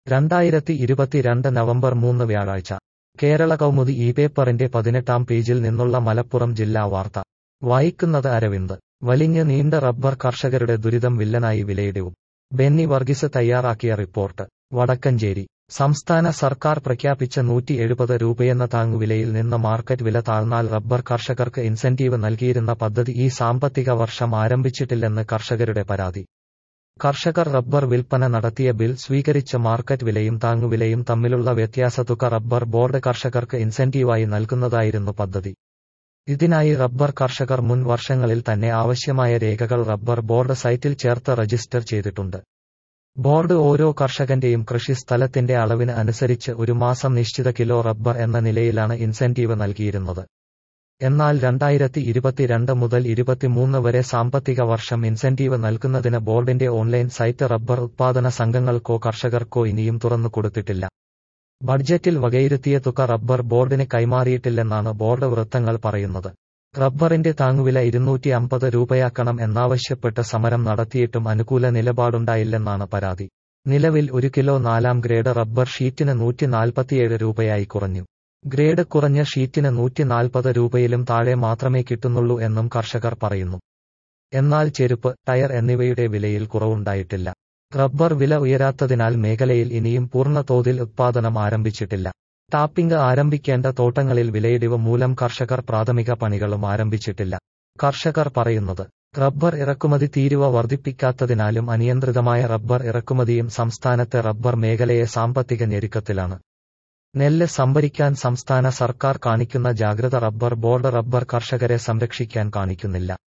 രണ്ടായിരത്തി ഇരുപത്തിരണ്ട് നവംബർ മൂന്ന് വ്യാഴാഴ്ച കേരള കൗമുദി ഈ പേപ്പറിന്റെ പതിനെട്ടാം പേജിൽ നിന്നുള്ള മലപ്പുറം ജില്ലാ വാർത്ത വായിക്കുന്നത് അരവിന്ദ് വലിഞ്ഞ് നീണ്ട റബ്ബർ കർഷകരുടെ ദുരിതം വില്ലനായി വിലയിടിവും ബെന്നി വർഗീസ് തയ്യാറാക്കിയ റിപ്പോർട്ട് വടക്കഞ്ചേരി സംസ്ഥാന സർക്കാർ പ്രഖ്യാപിച്ച നൂറ്റി എഴുപത് രൂപയെന്ന താങ്ങുവിലയിൽ നിന്ന് മാർക്കറ്റ് വില താഴ്ന്നാൽ റബ്ബർ കർഷകർക്ക് ഇൻസെന്റീവ് നൽകിയിരുന്ന പദ്ധതി ഈ സാമ്പത്തിക വർഷം ആരംഭിച്ചിട്ടില്ലെന്ന് കർഷകരുടെ പരാതി കർഷകർ റബ്ബർ വിൽപ്പന നടത്തിയ ബിൽ സ്വീകരിച്ച മാർക്കറ്റ് വിലയും താങ്ങുവിലയും തമ്മിലുള്ള വ്യത്യാസത്തുക റബ്ബർ ബോർഡ് കർഷകർക്ക് ഇൻസെന്റീവായി നൽകുന്നതായിരുന്നു പദ്ധതി ഇതിനായി റബ്ബർ കർഷകർ മുൻ വർഷങ്ങളിൽ തന്നെ ആവശ്യമായ രേഖകൾ റബ്ബർ ബോർഡ് സൈറ്റിൽ ചേർത്ത് രജിസ്റ്റർ ചെയ്തിട്ടുണ്ട് ബോർഡ് ഓരോ കർഷകന്റെയും കൃഷി സ്ഥലത്തിന്റെ അളവിന് അനുസരിച്ച് ഒരു മാസം നിശ്ചിത കിലോ റബ്ബർ എന്ന നിലയിലാണ് ഇൻസെന്റീവ് നൽകിയിരുന്നത് എന്നാൽ രണ്ടായിരത്തി ഇരുപത്തിരണ്ട് മുതൽ ഇരുപത്തിമൂന്ന് വരെ സാമ്പത്തിക വർഷം ഇൻസെന്റീവ് നൽകുന്നതിന് ബോർഡിന്റെ ഓൺലൈൻ സൈറ്റ് റബ്ബർ ഉത്പാദന സംഘങ്ങൾക്കോ കർഷകർക്കോ ഇനിയും തുറന്നു കൊടുത്തിട്ടില്ല ബഡ്ജറ്റിൽ വകയിരുത്തിയ തുക റബ്ബർ ബോർഡിന് കൈമാറിയിട്ടില്ലെന്നാണ് ബോർഡ് വൃത്തങ്ങൾ പറയുന്നത് റബ്ബറിന്റെ താങ്ങുവില ഇരുന്നൂറ്റി അമ്പത് രൂപയാക്കണം എന്നാവശ്യപ്പെട്ട് സമരം നടത്തിയിട്ടും അനുകൂല നിലപാടുണ്ടായില്ലെന്നാണ് പരാതി നിലവിൽ ഒരു കിലോ നാലാം ഗ്രേഡ് റബ്ബർ ഷീറ്റിന് നൂറ്റി നാൽപ്പത്തിയേഴ് രൂപയായി കുറഞ്ഞു ഗ്രേഡ് കുറഞ്ഞ ഷീറ്റിന് നൂറ്റി നാൽപ്പത് രൂപയിലും താഴെ മാത്രമേ കിട്ടുന്നുള്ളൂ എന്നും കർഷകർ പറയുന്നു എന്നാൽ ചെരുപ്പ് ടയർ എന്നിവയുടെ വിലയിൽ കുറവുണ്ടായിട്ടില്ല റബ്ബർ വില ഉയരാത്തതിനാൽ മേഖലയിൽ ഇനിയും പൂർണ്ണ തോതിൽ ഉത്പാദനം ആരംഭിച്ചിട്ടില്ല ടാപ്പിംഗ് ആരംഭിക്കേണ്ട തോട്ടങ്ങളിൽ വിലയിടിവ് മൂലം കർഷകർ പ്രാഥമിക പണികളും ആരംഭിച്ചിട്ടില്ല കർഷകർ പറയുന്നത് റബ്ബർ ഇറക്കുമതി തീരുവ വർദ്ധിപ്പിക്കാത്തതിനാലും അനിയന്ത്രിതമായ റബ്ബർ ഇറക്കുമതിയും സംസ്ഥാനത്തെ റബ്ബർ മേഖലയെ സാമ്പത്തിക ഞെരുക്കത്തിലാണ് നെല്ല് സംഭരിക്കാൻ സംസ്ഥാന സർക്കാർ കാണിക്കുന്ന ജാഗ്രത റബ്ബർ ബോർഡ് റബ്ബർ കർഷകരെ സംരക്ഷിക്കാൻ കാണിക്കുന്നില്ല